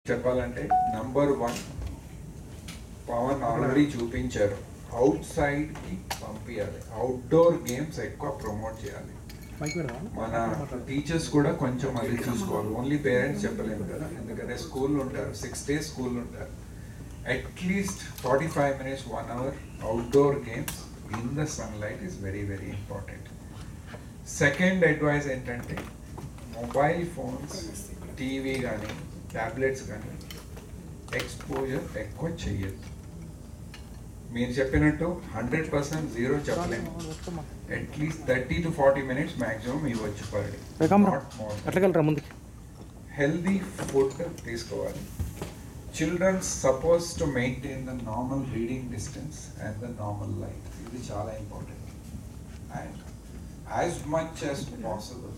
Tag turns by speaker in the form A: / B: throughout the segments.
A: చెప్పాలంటే number one Pavan already చూపించారు outside కి పంపించాలి అవుట్డోర్ గేమ్స్ ఎక్కువ ప్రమోట్ చేయాలి
B: మైక్ పెడదామా?
A: మన టీచర్స్ కూడా కొంచెం అది చూసుకోవాలి ఓన్లీ పేరెంట్స్ చెప్పలేము కదా ఎందుకంటే స్కూల్ ఉంటారు సిక్స్ డేస్ స్కూల్ ఉంటారు at least forty five minutes one hour outdoor games in the sunlight is very very important second advice ఏంటంటే మొబైల్ ఫోన్స్ టీవీ కానీ ట్యాబ్లెట్స్ కానీ ఎక్స్పోజర్ ఎక్కువ చెయ్యొద్దు మీరు చెప్పినట్టు హండ్రెడ్ పర్సెంట్ జీరో చెప్పలేము at least thirty to forty minutes maximum ఇవ్వచ్చు per day
B: రేఖమ్మ, అట్లకెళ్ళరా ముందుకి
A: హెల్దీ ఫుడ్ తీసుకోవాలి children suppose to maintain the normal reading distance and the normal light ఇది చాలా important and as much as possible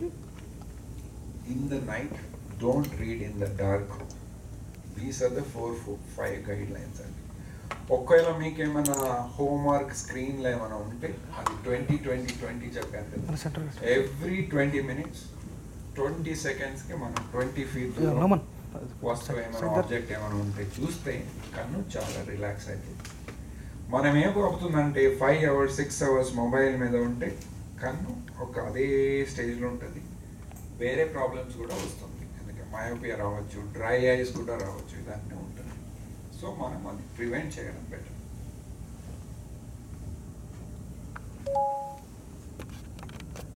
A: in the night don't read in the dark these are the four five guidelines అండి ఒకవేళ మీకు ఏమైనా homework స్క్రీన్లో ఏమైనా ఉంటే అది ట్వంటీ ట్వంటీ ట్వంటీ చెప్పాను
B: మన
A: కదా
B: centre
A: every twenty minutes twenty సెకండ్స్కి మనం ట్వంటీ ఫీట్
B: రమన్
A: వస్తువు ఏమైనా ఆబ్జెక్ట్ ఏమైనా ఉంటే చూస్తే కన్ను చాలా రిలాక్స్ అవుతుంది మనం ఏం అవుతుందంటే five hours six hours mobile మీద ఉంటే కన్ను ఒక అదే స్టేజ్లో ఉంటుంది వేరే ప్రాబ్లమ్స్ కూడా వస్తుంది ఎందుకంటే మయోపియా రావచ్చు డ్రై ఐస్ కూడా రావచ్చు ఇదన్నీ ఉంటుంది సో మనం అది ప్రివెంట్ చేయడం బెటర్